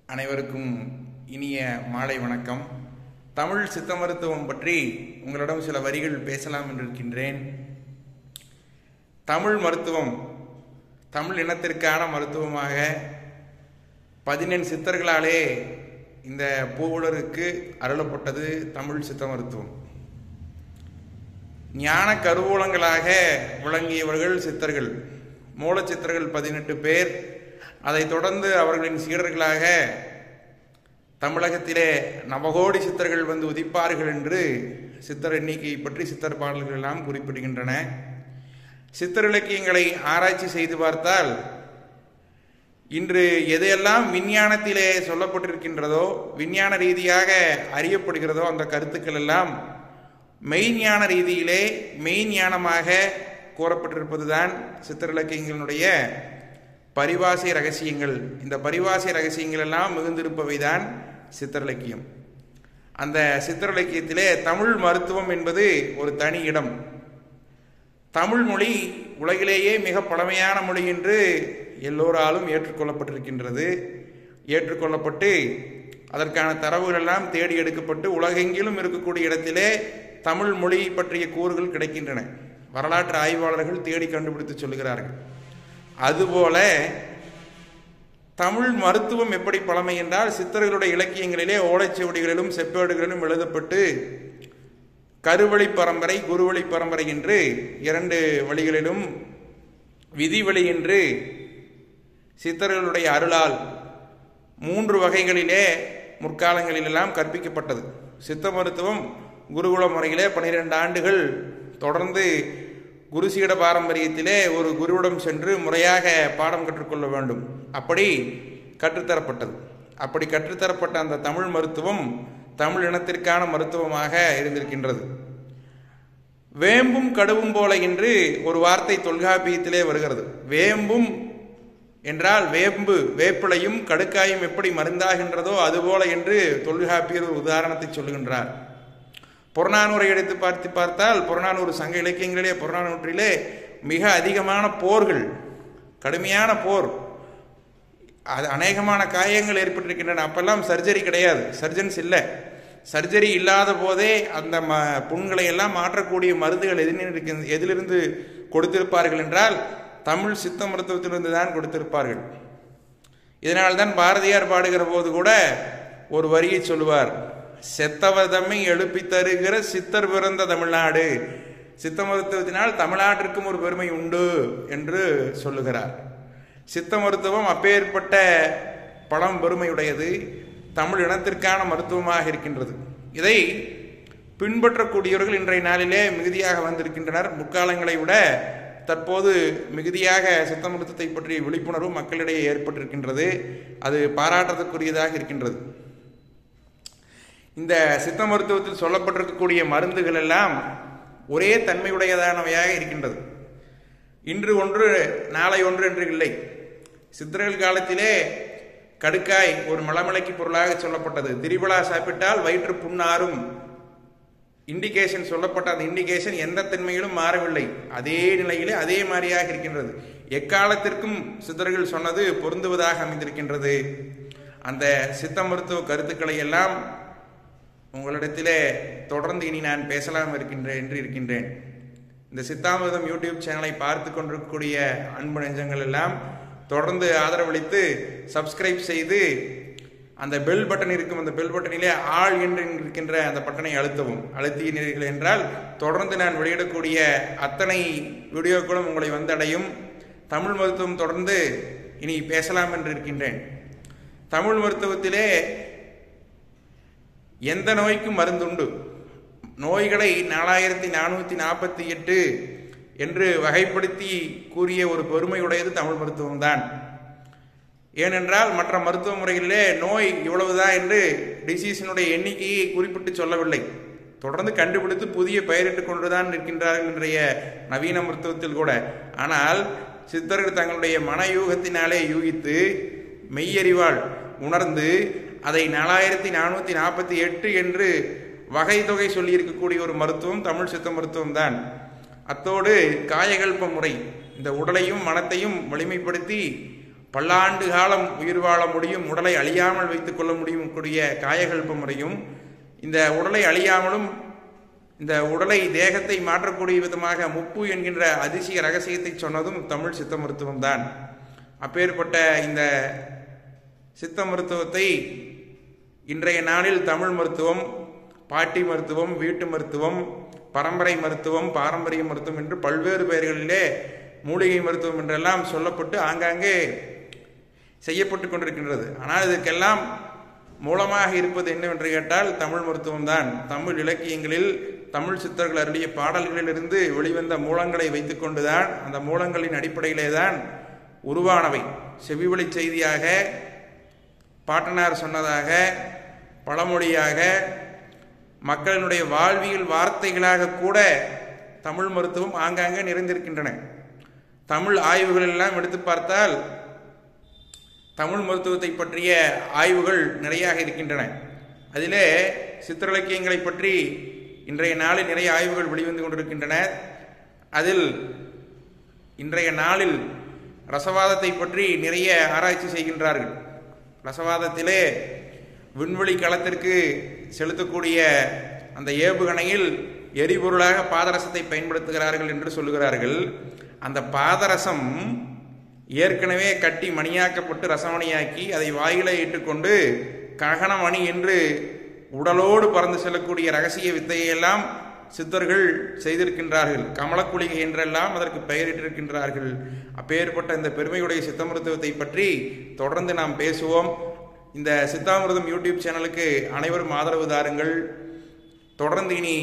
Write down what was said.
அனைவருக்கும் இனிய மாலை வணக்கம் தமிழ் சித்த மருத்துவம் பற்றி உங்களிடம் சில வரிகள் பேசலாம் என்று இருக்கின்றேன் தமிழ் மருத்துவம் தமிழ் இனத்திற்கான மருத்துவமாக பதினெண் சித்தர்களாலே இந்த பூவுலருக்கு அருளப்பட்டது தமிழ் சித்த மருத்துவம் ஞான கருவூலங்களாக விளங்கியவர்கள் சித்தர்கள் மூல சித்தர்கள் பதினெட்டு பேர் அதைத் தொடர்ந்து அவர்களின் சீடர்களாக தமிழகத்திலே நவகோடி சித்தர்கள் வந்து உதிப்பார்கள் என்று சித்தர் எண்ணிக்கை பற்றி சித்தர் பாடல்கள் எல்லாம் குறிப்பிடுகின்றன சித்தர் இலக்கியங்களை ஆராய்ச்சி செய்து பார்த்தால் இன்று எதையெல்லாம் விஞ்ஞானத்திலே சொல்லப்பட்டிருக்கின்றதோ விஞ்ஞான ரீதியாக அறியப்படுகிறதோ அந்த கருத்துக்கள் எல்லாம் மெய்ஞான ரீதியிலே மெய்ஞானமாக கூறப்பட்டிருப்பதுதான் சித்தர் இலக்கியங்களுடைய பரிவாசை ரகசியங்கள் இந்த பரிவாசை ரகசியங்கள் எல்லாம் மிகுந்திருப்பவைதான் சித்திரலக்கியம் அந்த சித்திரலக்கியத்திலே தமிழ் மருத்துவம் என்பது ஒரு தனி இடம் தமிழ் மொழி உலகிலேயே மிக பழமையான மொழி என்று எல்லோராலும் ஏற்றுக்கொள்ளப்பட்டிருக்கின்றது ஏற்றுக்கொள்ளப்பட்டு அதற்கான தரவுகள் எல்லாம் தேடி எடுக்கப்பட்டு உலகெங்கிலும் இருக்கக்கூடிய இடத்திலே தமிழ் மொழி பற்றிய கூறுகள் கிடைக்கின்றன வரலாற்று ஆய்வாளர்கள் தேடி கண்டுபிடித்து சொல்லுகிறார்கள் அதுபோல தமிழ் மருத்துவம் எப்படி பழமை என்றால் சித்தர்களுடைய இலக்கியங்களிலே ஓலைச்சுவடிகளிலும் செப்பேடுகளிலும் எழுதப்பட்டு கருவழி பரம்பரை குருவழி பரம்பரை என்று இரண்டு வழிகளிலும் விதிவழி என்று சித்தர்களுடைய அருளால் மூன்று வகைகளிலே முற்காலங்களிலெல்லாம் கற்பிக்கப்பட்டது சித்த மருத்துவம் குருகுல முறையிலே பனிரெண்டு ஆண்டுகள் தொடர்ந்து குருசீட பாரம்பரியத்திலே ஒரு குருவிடம் சென்று முறையாக பாடம் கற்றுக்கொள்ள வேண்டும் அப்படி கற்றுத்தரப்பட்டது அப்படி கற்றுத்தரப்பட்ட அந்த தமிழ் மருத்துவம் தமிழ் இனத்திற்கான மருத்துவமாக இருந்திருக்கின்றது வேம்பும் கடுவும் போல என்று ஒரு வார்த்தை தொல்காப்பியத்திலே வருகிறது வேம்பும் என்றால் வேம்பு வேப்பிலையும் கடுக்காயும் எப்படி மருந்தாகின்றதோ அதுபோல என்று தொல்காப்பியர் ஒரு உதாரணத்தை சொல்லுகின்றார் புறநானூரை எடுத்து பார்த்து பார்த்தால் புறநானூறு சங்க இலக்கியங்களிலே புறநானூற்றிலே மிக அதிகமான போர்கள் கடுமையான போர் அது அநேகமான காயங்கள் ஏற்பட்டிருக்கின்றன அப்பெல்லாம் சர்ஜரி கிடையாது சர்ஜன்ஸ் இல்லை சர்ஜரி இல்லாத போதே அந்த ம புண்களை எல்லாம் மாற்றக்கூடிய மருந்துகள் எதிர்க்கு எதிலிருந்து கொடுத்திருப்பார்கள் என்றால் தமிழ் சித்த மருத்துவத்திலிருந்து தான் கொடுத்திருப்பார்கள் இதனால்தான் பாரதியார் பாடுகிற போது கூட ஒரு வரியை சொல்லுவார் செத்தவதம்மை எழுப்பி தருகிற சித்தர் பிறந்த தமிழ்நாடு சித்த மருத்துவத்தினால் தமிழ்நாட்டிற்கும் ஒரு பெருமை உண்டு என்று சொல்லுகிறார் சித்த மருத்துவம் அப்பேற்பட்ட பழம் பெருமையுடையது தமிழ் இனத்திற்கான மருத்துவமாக இருக்கின்றது இதை பின்பற்றக்கூடியவர்கள் இன்றைய நாளிலே மிகுதியாக வந்திருக்கின்றனர் முற்காலங்களை விட தற்போது மிகுதியாக சித்த மருத்துவத்தை பற்றிய விழிப்புணர்வு மக்களிடையே ஏற்பட்டிருக்கின்றது அது பாராட்டத்துக்குரியதாக இருக்கின்றது இந்த சித்த மருத்துவத்தில் சொல்லப்பட்டிருக்கக்கூடிய மருந்துகள் எல்லாம் ஒரே தன்மையுடையதானவையாக இருக்கின்றது இன்று ஒன்று நாளை ஒன்று என்று இல்லை சித்தர்கள் காலத்திலே கடுக்காய் ஒரு மலமலைக்கு பொருளாக சொல்லப்பட்டது திரிபலா சாப்பிட்டால் வயிற்று புண்ணாரும் இண்டிகேஷன் சொல்லப்பட்ட அந்த இண்டிகேஷன் எந்த தன்மையிலும் மாறவில்லை அதே நிலையிலே அதே மாதிரியாக இருக்கின்றது எக்காலத்திற்கும் சித்தர்கள் சொன்னது பொருந்துவதாக அமைந்திருக்கின்றது அந்த சித்த மருத்துவ கருத்துக்களை எல்லாம் உங்களிடத்திலே தொடர்ந்து இனி நான் பேசலாம் இருக்கின்றேன் என்று இருக்கின்றேன் இந்த சித்தாமிரதம் யூடியூப் சேனலை பார்த்து கொண்டிருக்கக்கூடிய அன்பு நெஞ்சங்கள் எல்லாம் தொடர்ந்து ஆதரவளித்து சப்ஸ்கிரைப் செய்து அந்த பெல் பட்டன் இருக்கும் அந்த பெல் பட்டனிலே ஆள் என்று இருக்கின்ற அந்த பட்டனை அழுத்தவும் அழுத்தினீர்கள் என்றால் தொடர்ந்து நான் வெளியிடக்கூடிய அத்தனை வீடியோக்களும் உங்களை வந்தடையும் தமிழ் மருத்துவம் தொடர்ந்து இனி பேசலாம் என்று இருக்கின்றேன் தமிழ் மருத்துவத்திலே எந்த நோய்க்கும் மருந்துண்டு நோய்களை நாலாயிரத்தி நானூற்றி நாற்பத்தி எட்டு என்று வகைப்படுத்தி கூறிய ஒரு பெருமையுடையது தமிழ் மருத்துவம்தான் ஏனென்றால் மற்ற மருத்துவ முறைகளிலே நோய் இவ்வளவுதான் என்று டிசீஸினுடைய எண்ணிக்கையை குறிப்பிட்டு சொல்லவில்லை தொடர்ந்து கண்டுபிடித்து புதிய பெயரிட்டு கொண்டுதான் நிற்கின்றார்கள் இன்றைய நவீன மருத்துவத்தில் கூட ஆனால் சித்தர்கள் தங்களுடைய மனயூகத்தினாலே யூகித்து மெய்யறிவால் உணர்ந்து அதை நாலாயிரத்தி நானூற்றி நாற்பத்தி எட்டு என்று வகை தொகை சொல்லியிருக்கக்கூடிய ஒரு மருத்துவம் தமிழ் சித்த மருத்துவம் தான் அத்தோடு காயகல்ப முறை இந்த உடலையும் மனத்தையும் வலிமைப்படுத்தி பல்லாண்டு காலம் உயிர் வாழ முடியும் உடலை அழியாமல் வைத்துக் கொள்ள முடியும் கூடிய காயகல்ப முறையும் இந்த உடலை அழியாமலும் இந்த உடலை தேகத்தை மாற்றக்கூடிய விதமாக முப்பு என்கின்ற அதிசய ரகசியத்தை சொன்னதும் தமிழ் சித்த மருத்துவம் தான் அப்பேற்பட்ட இந்த சித்த மருத்துவத்தை இன்றைய நாளில் தமிழ் மருத்துவம் பாட்டி மருத்துவம் வீட்டு மருத்துவம் பரம்பரை மருத்துவம் பாரம்பரிய மருத்துவம் என்று பல்வேறு பெயர்களிலே மூலிகை மருத்துவம் என்றெல்லாம் சொல்லப்பட்டு ஆங்காங்கே செய்யப்பட்டு கொண்டிருக்கின்றது ஆனால் இதற்கெல்லாம் மூலமாக இருப்பது என்னவென்று கேட்டால் தமிழ் மருத்துவம் தான் தமிழ் இலக்கியங்களில் தமிழ் சித்தர்கள் அருளிய பாடல்களிலிருந்து வெளிவந்த மூலங்களை வைத்துக்கொண்டுதான் அந்த மூலங்களின் அடிப்படையிலே தான் உருவானவை செவிவழி செய்தியாக பாட்டனார் சொன்னதாக பழமொழியாக மக்களினுடைய வாழ்வியல் வார்த்தைகளாக கூட தமிழ் மருத்துவம் ஆங்காங்கே நிறைந்திருக்கின்றன தமிழ் ஆய்வுகள் எல்லாம் எடுத்து பார்த்தால் தமிழ் மருத்துவத்தை பற்றிய ஆய்வுகள் நிறையாக இருக்கின்றன அதிலே சித்திரலக்கியங்களை பற்றி இன்றைய நாளில் நிறைய ஆய்வுகள் வெளிவந்து கொண்டிருக்கின்றன அதில் இன்றைய நாளில் ரசவாதத்தை பற்றி நிறைய ஆராய்ச்சி செய்கின்றார்கள் ரசவாதத்திலே விண்வெளி களத்திற்கு செலுத்தக்கூடிய அந்த ஏவுகணையில் எரிபொருளாக பாதரசத்தை பயன்படுத்துகிறார்கள் என்று சொல்லுகிறார்கள் அந்த பாதரசம் ஏற்கனவே கட்டி மணியாக்கப்பட்டு ரசமணியாக்கி அதை வாயிலை இட்டுக்கொண்டு ககனமணி என்று உடலோடு பறந்து செல்லக்கூடிய ரகசிய வித்தையெல்லாம் சித்தர்கள் செய்திருக்கின்றார்கள் கமலக்குளிகை என்றெல்லாம் அதற்கு பெயரிட்டிருக்கின்றார்கள் அப்பேற்பட்ட இந்த பெருமையுடைய சித்த மருத்துவத்தை பற்றி தொடர்ந்து நாம் பேசுவோம் இந்த சித்தாமிரதம் யூடியூப் சேனலுக்கு அனைவரும் ஆதரவு தாருங்கள் தொடர்ந்து இனி